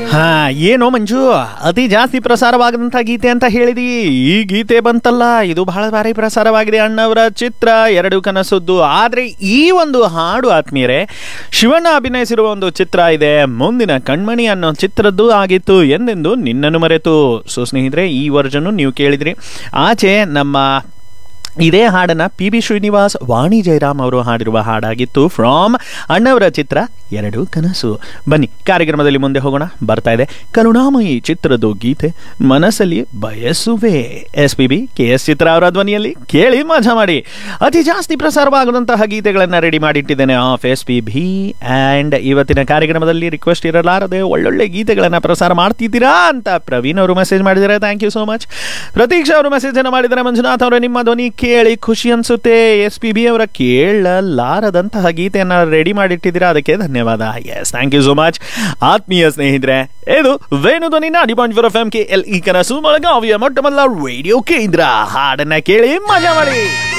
ಹಾ ಏನೋ ಮಂಜು ಅತಿ ಜಾಸ್ತಿ ಪ್ರಸಾರವಾಗದಂತ ಗೀತೆ ಅಂತ ಹೇಳಿದಿ ಈ ಗೀತೆ ಬಂತಲ್ಲ ಇದು ಬಹಳ ಬಾರಿ ಪ್ರಸಾರವಾಗಿದೆ ಅಣ್ಣವರ ಚಿತ್ರ ಎರಡು ಕನಸುದ್ದು ಆದ್ರೆ ಈ ಒಂದು ಹಾಡು ಆತ್ಮೀಯರೇ ಶಿವಣ್ಣ ಅಭಿನಯಿಸಿರುವ ಒಂದು ಚಿತ್ರ ಇದೆ ಮುಂದಿನ ಕಣ್ಮಣಿ ಅನ್ನೋ ಚಿತ್ರದ್ದು ಆಗಿತ್ತು ಎಂದೆಂದು ನಿನ್ನನ್ನು ಮರೆತು ಸೊ ಸ್ನೇಹಿತರೆ ಈ ವರ್ಜನ್ನು ನೀವು ಕೇಳಿದ್ರಿ ಆಚೆ ನಮ್ಮ ಇದೇ ಹಾಡನ್ನ ಪಿ ಬಿ ಶ್ರೀನಿವಾಸ್ ವಾಣಿ ಜಯರಾಮ್ ಅವರು ಹಾಡಿರುವ ಹಾಡಾಗಿತ್ತು ಫ್ರಾಮ್ ಅಣ್ಣವರ ಚಿತ್ರ ಎರಡು ಕನಸು ಬನ್ನಿ ಕಾರ್ಯಕ್ರಮದಲ್ಲಿ ಮುಂದೆ ಹೋಗೋಣ ಬರ್ತಾ ಇದೆ ಕರುಣಾಮಯಿ ಚಿತ್ರದ ಗೀತೆ ಮನಸ್ಸಲ್ಲಿ ಬಯಸುವೆ S P B K S Chitra ಅವರ ಧ್ವನಿಯಲ್ಲಿ ಕೇಳಿ ಮಜಾ ಮಾಡಿ ಅತಿ ಜಾಸ್ತಿ ಪ್ರಸಾರವಾಗದಂತಹ ಗೀತೆಗಳನ್ನು ರೆಡಿ ಮಾಡಿಟ್ಟಿದ್ದೇನೆ of S P B and ಇವತ್ತಿನ ಕಾರ್ಯಕ್ರಮದಲ್ಲಿ ರಿಕ್ವೆಸ್ಟ್ ಇರಲಾರದೆ ಒಳ್ಳೊಳ್ಳೆ ಗೀತೆಗಳನ್ನು ಪ್ರಸಾರ ಮಾಡ್ತಿದ್ದೀರಾ ಅಂತ ಪ್ರವೀಣ್ ಅವರು ಮೆಸೇಜ್ ಮಾಡಿದ್ದಾರೆ thank you so much Pratiksha ಅವರು ಮೆಸೇಜ್ ಅನ್ನು ಮಾಡಿದ್ದಾರೆ ಮಂಜುನಾಥ್ ಅವರ ನಿಮ್ಮ ಧ್ವನಿ ಕೇಳಿ ಖುಷಿ ಅನ್ಸುತ್ತೆ ಎಸ್ ಪಿ ಬಿ ಅವರ ಕೇಳಲಾರದಂತಹ ಗೀತೆಯನ್ನು ರೆಡಿ ಮಾಡಿಟ್ಟಿದ್ದೀರಾ ಅದಕ್ಕೆ ಧನ್ಯವಾದ yes thank you so much ಆತ್ಮೀಯ ಸ್ನೇಹಿತರೆ ಇದು ವೇಣು ಧ್ವನಿ ನಾಡಿ point four F M K L E ಕನಸು ಬೆಳಗಾವಿಯ ಮೊಟ್ಟ ಮೊದಲ ರೇಡಿಯೋ ಕೇಂದ್ರ ಹಾಡನ್ನ ಕೇಳಿ ಮಜಾ ಮಾಡಿ